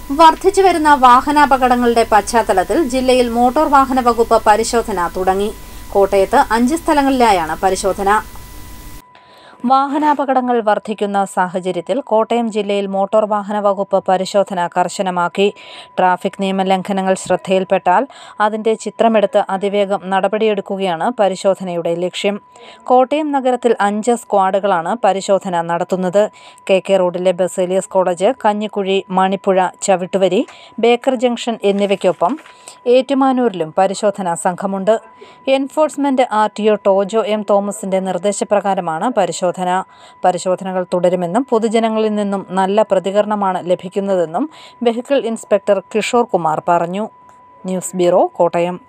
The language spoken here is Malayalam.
വർദ്ധിച്ചുവരുന്ന വാഹനാപകടങ്ങളുടെ പശ്ചാത്തലത്തിൽ ജില്ലയിൽ മോട്ടോർ വാഹന വകുപ്പ് പരിശോധന തുടങ്ങി കോട്ടയത്ത് അഞ്ച് സ്ഥലങ്ങളിലായാണ് പരിശോധന വാഹനാപകടങ്ങൾ വർദ്ധിക്കുന്ന സാഹചര്യത്തിൽ കോട്ടയം ജില്ലയിൽ മോട്ടോർ വാഹന വകുപ്പ് പരിശോധന കർശനമാക്കി ട്രാഫിക് നിയമലംഘനങ്ങൾ ശ്രദ്ധയിൽപ്പെട്ടാൽ അതിന്റെ ചിത്രമെടുത്ത് അതിവേഗം നടപടിയെടുക്കുകയാണ് പരിശോധനയുടെ ലക്ഷ്യം കോട്ടയം നഗരത്തിൽ അഞ്ച് സ്ക്വാഡുകളാണ് പരിശോധന നടത്തുന്നത് കെ കെ റോഡിലെ Baselius college Kanjikuzhi Manippuzha Chavittuvari baker junction എന്നിവയ്ക്കൊപ്പം ഏറ്റുമാനൂരിലും പരിശോധനാ സംഘമുണ്ട് enforcement R T O Tojo M തോമസിന്റെ നിർദ്ദേശപ്രകാരമാണ് പരിശോധന പരിശോധനകൾ തുടരുമെന്നും പൊതുജനങ്ങളിൽ നിന്നും നല്ല പ്രതികരണമാണ് ലഭിക്കുന്നതെന്നും വെഹിക്കിൾ ഇൻസ്പെക്ടർ കിഷോർ കുമാർ പറഞ്ഞു ന്യൂസ് ബ്യൂറോ കോട്ടയം